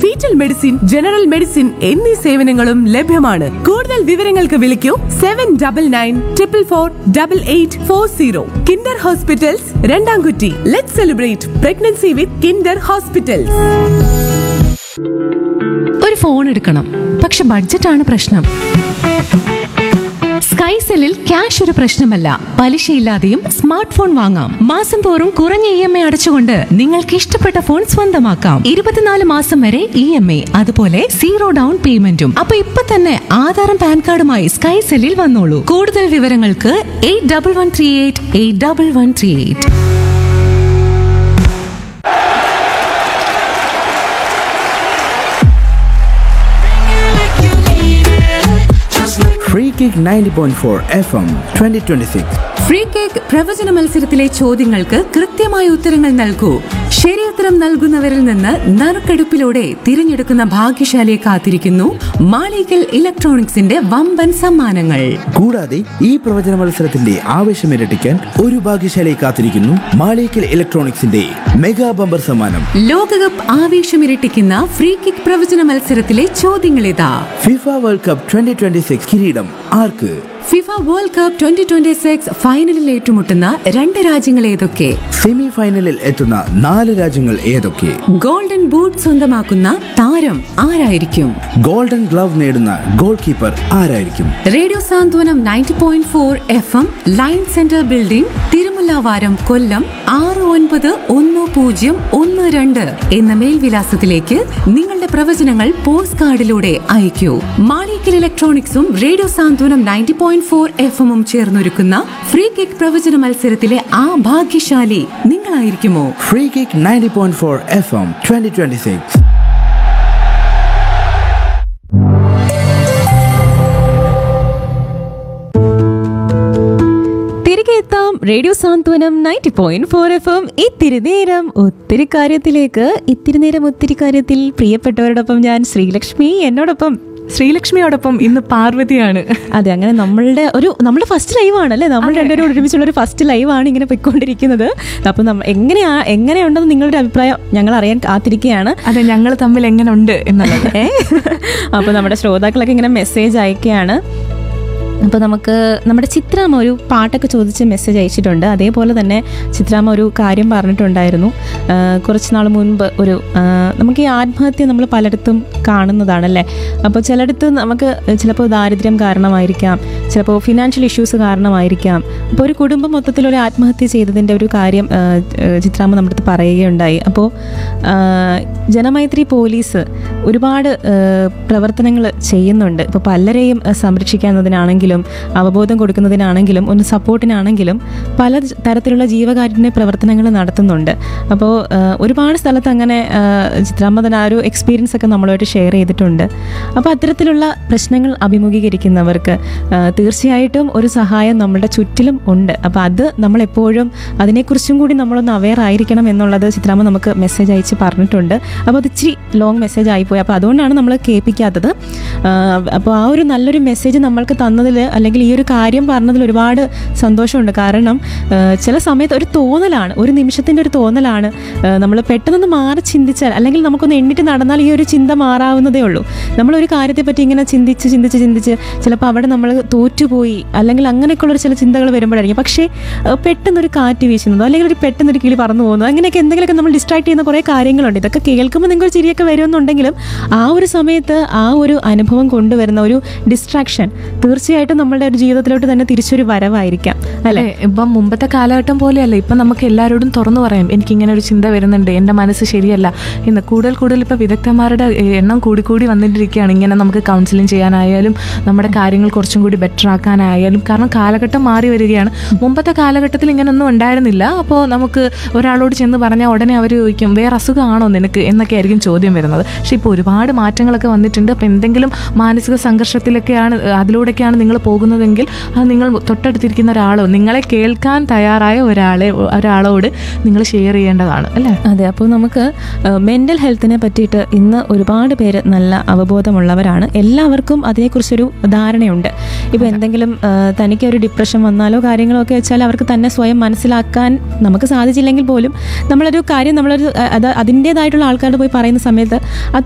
Fetal medicine general medicine എന്നീ സേവനങ്ങളും ലഭ്യമാണ് കൂടുതൽ വിവരങ്ങൾക്ക് വിളിക്കൂ seven double nine triple four double eight four zero kinder hospitals Randamkutty let celebrate pregnancy with kinder hospitals ഒരു ഫോൺ എടുക്കണം പക്ഷെ ബഡ്ജറ്റാണ് പ്രശ്നം സ്കൈസെല്ലിൽ ക്യാഷ് ഒരു പ്രശ്നമല്ല പലിശയില്ലാതെയും സ്മാർട്ട് ഫോൺ വാങ്ങാം മാസം തോറും കുറഞ്ഞ ഇ എം ഐ അടച്ചുകൊണ്ട് നിങ്ങൾക്ക് ഇഷ്ടപ്പെട്ട ഫോൺ സ്വന്തമാക്കാം ഇരുപത്തിനാല് മാസം വരെ ഇ എം ഐ അതുപോലെ സീറോ ഡൗൺ പേയ്മെന്റും അപ്പൊ ഇപ്പൊ തന്നെ ആധാറും പാൻ കാർഡുമായി സ്കൈസെല്ലിൽ വന്നോളൂ കൂടുതൽ വിവരങ്ങൾക്ക് eight double one three eight eight double one three eight Free Kick 90.4 FM 2026. Free kick പ്രവചന മത്സരത്തിലെ ചോദ്യങ്ങൾക്ക് കൃത്യമായ ഉത്തരങ്ങൾ നൽകൂ ശരിയുത്തരം നൽകുന്നവരിൽ നിന്ന് നറുക്കെടുപ്പിലൂടെ തിരഞ്ഞെടുക്കുന്ന ഭാഗ്യശാലിയെ കാത്തിരിക്കുന്നു മാളികൽ ഇലക്ട്രോണിക്സിന്റെ വമ്പൻ സമ്മാനങ്ങൾ കൂടാതെ ഈ പ്രവചന മത്സരത്തിന്റെ ആവേശം ഇരട്ടിക്കാൻ ഒരു ഭാഗ്യശാലയെ കാത്തിരിക്കുന്നു മാളിക്കൽ ഇലക്ട്രോണിക്സിന്റെ മെഗാ ബമ്പർ സമ്മാനം ലോകകപ്പ് ആവേശമിരട്ടിക്കുന്ന ഫ്രീ കിക്ക് പ്രവചന മത്സരത്തിലെ ചോദ്യങ്ങളിതാ ഫിഫ വേൾഡ് കപ്പ് 2026 കിരീടം ആർക്ക് FIFA world cup twenty twenty six ഫൈനലിൽ ഏറ്റുമുട്ടുന്ന രണ്ട് രാജ്യങ്ങൾ ഏതൊക്കെ സെമി ഫൈനലിൽ എത്തുന്ന നാല് രാജ്യങ്ങൾ ഏതൊക്കെ ഗോൾഡൻ ബൂട്ട് സ്വന്തമാക്കുന്ന താരം ആരായിരിക്കും ഗോൾഡൻ ഗ്ലവ് നേടുന്ന ഗോൾ കീപ്പർ ആരായിരിക്കും radio Santhwanam ninety point four F M line centre building Thirumullavaram Kollam ആറ് ഒൻപത് ഒന്ന് പൂജ്യം ഒന്ന് രണ്ട് എന്ന മേൽവിലാസത്തിലേക്ക് നിങ്ങളുടെ പ്രവചനങ്ങൾ പോസ്റ്റ് കാർഡിലൂടെ അയക്കൂ മാളിക്കൽ ഇലക്ട്രോണിക്സും radio Santhwanam ninety point four F എമ്മും ചേർന്നൊരുക്കുന്ന ഫ്രീ കിക്ക് പ്രവചന മത്സരത്തിലെ ആ ഭാഗ്യശാലി നിങ്ങളായിരിക്കുമോ ഫ്രീ കിക്ക് 90.4 എഫ് എം 2026 തിരികെ എത്താം radio Santhwanam ninety point four F M ഇത്തിരി നേരം ഒത്തിരി കാര്യത്തിലേക്ക് ഇത്തിരി നേരം ഒത്തിരി കാര്യത്തിൽ പ്രിയപ്പെട്ടവരോടൊപ്പം ഞാൻ ശ്രീലക്ഷ്മി എന്നോടൊപ്പം ശ്രീലക്ഷ്മിയോടൊപ്പം ഇന്ന് പാർവതിയാണ് അതെ അങ്ങനെ നമ്മളുടെ ഒരു നമ്മുടെ ഫസ്റ്റ് ലൈവ് ആണ് അല്ലേ നമ്മൾ രണ്ടുപേരും ഒരുമിച്ചുള്ള ഒരു ഫസ്റ്റ് ലൈവ് ആണ് ഇങ്ങനെ പൊയ്ക്കൊണ്ടിരിക്കുന്നത് അപ്പം നമ്മ എങ്ങനെയാ എങ്ങനെയുണ്ടെന്ന് നിങ്ങളുടെ അഭിപ്രായം ഞങ്ങൾ അറിയാൻ കാത്തിരിക്കുകയാണ് അതെ ഞങ്ങൾ തമ്മിൽ എങ്ങനെ ഉണ്ട് എന്നുള്ളത് ഏ അപ്പോൾ നമ്മുടെ ശ്രോതാക്കളൊക്കെ ഇങ്ങനെ മെസ്സേജ് അയക്കുകയാണ് അപ്പോൾ നമുക്ക് നമ്മുടെ ചിത്രാമ്മ ഒരു പാട്ടൊക്കെ ചോദിച്ച് മെസ്സേജ് അയച്ചിട്ടുണ്ട് അതേപോലെ തന്നെ ചിത്രാമ്മ ഒരു കാര്യം പറഞ്ഞിട്ടുണ്ടായിരുന്നു ആ, കുറച്ച് നാൾ മുൻപ് ഒരു ആ, നമുക്ക് ഈ ആത്മഹത്യ നമ്മൾ പലയിടത്തും കാണുന്നതാണല്ലേ അപ്പോൾ ചിലയിടത്ത് നമുക്ക് ചിലപ്പോൾ ദാരിദ്ര്യം കാരണമായിരിക്കാം ചിലപ്പോൾ ഫിനാൻഷ്യൽ ഇഷ്യൂസ് കാരണമായിരിക്കാം അപ്പോൾ ഒരു കുടുംബം മൊത്തത്തിൽ ഒരു ആത്മഹത്യ ചെയ്തതിൻ്റെ ഒരു കാര്യം ആ, ആ, ചിത്രാമ്മ നമ്മുടെ അടുത്ത് പറയുകയുണ്ടായി അപ്പോൾ ആ, ജനമൈത്രി പോലീസ് ഒരുപാട് പ്രവർത്തനങ്ങൾ ചെയ്യുന്നുണ്ട് ഇപ്പോൾ പലരെയും ആ, സംരക്ഷിക്കുന്നതിനാണെങ്കിലും അവബോധം കൊടുക്കുന്നതിനാണെങ്കിലും ഒന്ന് സപ്പോർട്ടിനാണെങ്കിലും പല ജ- തരത്തിലുള്ള ജീവകാരുണ്യ പ്രവർത്തനങ്ങൾ നടത്തുന്നുണ്ട് അപ്പോൾ ആ, ഒരുപാട് സ്ഥലത്ത് അങ്ങനെ ആ, ചിത്രാമ്മ തന്നെ ആ ഒരു എക്സ്പീരിയൻസ് ഒക്കെ നമ്മളുമായിട്ട് ഷെയർ ചെയ്തിട്ടുണ്ട് അപ്പോൾ അത്തരത്തിലുള്ള പ്രശ്നങ്ങൾ അഭിമുഖീകരിക്കുന്നവർക്ക് ആ, തീർച്ചയായിട്ടും ഒരു സഹായം നമ്മുടെ ചുറ്റിലും ഉണ്ട് അപ്പോൾ അത് നമ്മളെപ്പോഴും അതിനെക്കുറിച്ചും കൂടി നമ്മളൊന്ന് അവെയർ ആയിരിക്കണം എന്നുള്ളത് ചിത്രാമ്മ നമുക്ക് മെസ്സേജ് അയച്ച് പറഞ്ഞിട്ടുണ്ട് അപ്പോൾ അത് ഇച്ചിരി ലോങ് മെസ്സേജ് ആയിപ്പോയി അപ്പോൾ അതുകൊണ്ടാണ് നമ്മൾ കേൾപ്പിക്കാത്തത് ആ, അപ്പോൾ ആ ഒരു നല്ലൊരു മെസ്സേജ് നമ്മൾക്ക് തന്നതിൽ അല്ലെങ്കിൽ ഈ ഒരു കാര്യം പറഞ്ഞതിൽ ഒരുപാട് സന്തോഷമുണ്ട് കാരണം ആ, ചില സമയത്ത് ഒരു തോന്നലാണ് ഒരു നിമിഷത്തിൻ്റെ ഒരു തോന്നലാണ് നമ്മൾ പെട്ടെന്നൊന്ന് മാറി ചിന്തിച്ചാൽ അല്ലെങ്കിൽ നമുക്കൊന്ന് എണ്ണിട്ട് നടന്നാൽ ഈ ഒരു ചിന്ത മാറാവുന്നതേ ഉള്ളൂ നമ്മളൊരു കാര്യത്തെപ്പറ്റി ഇങ്ങനെ ചിന്തിച്ച് ചിന്തിച്ച് ചിന്തിച്ച് ചിലപ്പോൾ അവിടെ നമ്മൾ തോറ്റുപോയി അല്ലെങ്കിൽ അങ്ങനെയൊക്കെയുള്ള ഒരു ചില ചിന്തകൾ വരുമ്പോഴായിരിക്കും പക്ഷേ ആ, പെട്ടെന്നൊരു കാറ്റ് വീശുന്നതോ അല്ലെങ്കിൽ ഒരു പെട്ടെന്നൊരു കിളി പറന്നു പോകുന്നതോ അങ്ങനെയൊക്കെ എന്തെങ്കിലുമൊക്കെ നമ്മൾ ഡിസ്ട്രാക്ട് ചെയ്യുന്ന കുറേ കാര്യങ്ങളുണ്ട് ഇതൊക്കെ കേൾക്കുമ്പോൾ നിങ്ങൾക്ക് ഒരു ചിരിയൊക്കെ വരുമെന്നുണ്ടെങ്കിലും ആ ഒരു സമയത്ത് ആ ഒരു അനുഭവം കൊണ്ടുവരുന്ന ഒരു ഡിസ്ട്രാക്ഷൻ തീർച്ചയായിട്ടും നമ്മളുടെ ഒരു ജീവിതത്തിലോട്ട് തന്നെ തിരിച്ചൊരു വരവായിരിക്കാം അല്ലെ അല്ലെ ഇപ്പം മുമ്പത്തെ കാലഘട്ടം പോലെയല്ല ഇപ്പം നമുക്ക് എല്ലാവരോടും തുറന്നു പറയാം എനിക്ക് ഇങ്ങനെ ഒരു ചിന്ത വരുന്നുണ്ട് എൻ്റെ മനസ്സ് ശരിയല്ല ഇന്ന് കൂടുതൽ കൂടുതൽ ഇപ്പോൾ വിദഗ്ധന്മാരുടെ ഏഹ്, എണ്ണം കൂടി കൂടി വന്നിട്ടിരിക്കുകയാണ് ഇങ്ങനെ നമുക്ക് കൗൺസിലിംഗ് ചെയ്യാനായാലും നമ്മുടെ കാര്യങ്ങൾ കുറച്ചും കൂടി ബെറ്റർ ആക്കാനായാലും കാരണം കാലഘട്ടം മാറി വരികയാണ് മുമ്പത്തെ കാലഘട്ടത്തിൽ ഇങ്ങനൊന്നും ഉണ്ടായിരുന്നില്ല അപ്പോൾ നമുക്ക് ഒരാളോട് ചെന്ന് പറഞ്ഞാൽ ഉടനെ അവർ ചോദിക്കും വേറെ അസുഖമാണോ നിനക്ക് എന്നൊക്കെ ആയിരിക്കും ചോദ്യം വരുന്നത് പക്ഷേ ഇപ്പോൾ ഒരുപാട് മാറ്റങ്ങളൊക്കെ വന്നിട്ടുണ്ട് അപ്പോൾ എന്തെങ്കിലും മാനസിക സംഘർഷത്തിലൊക്കെയാണ് ഏഹ്, അതിലൂടെയൊക്കെയാണ് നിങ്ങൾ പോകുന്നതെങ്കിൽ അത് നിങ്ങൾ തൊട്ടടുത്തിരിക്കുന്ന ഒരാളോ നിങ്ങളെ കേൾക്കാൻ തയ്യാറായ ഒരാളെ ഒരാളോട് നിങ്ങൾ ഷെയർ ചെയ്യേണ്ടതാണ് അല്ലേ അതെ അപ്പോൾ നമുക്ക് മെൻ്റൽ ഹെൽത്തിനെ പറ്റിയിട്ട് ഇന്ന് ഒരുപാട് പേര് നല്ല അവബോധമുള്ളവരാണ് എല്ലാവർക്കും അതിനെക്കുറിച്ചൊരു ധാരണയുണ്ട് ഇപ്പോൾ എന്തെങ്കിലും ആ, തനിക്ക് ഒരു ഡിപ്രഷൻ വന്നാലോ കാര്യങ്ങളോ ഒക്കെ വെച്ചാൽ അവർക്ക് തന്നെ സ്വയം മനസ്സിലാക്കാൻ നമുക്ക് സാധിച്ചില്ലെങ്കിൽ പോലും നമ്മളൊരു കാര്യം നമ്മളൊരു ആ, അത് അതിൻ്റേതായിട്ടുള്ള ആൾക്കാരോട് പോയി പറയുന്ന സമയത്ത് അത്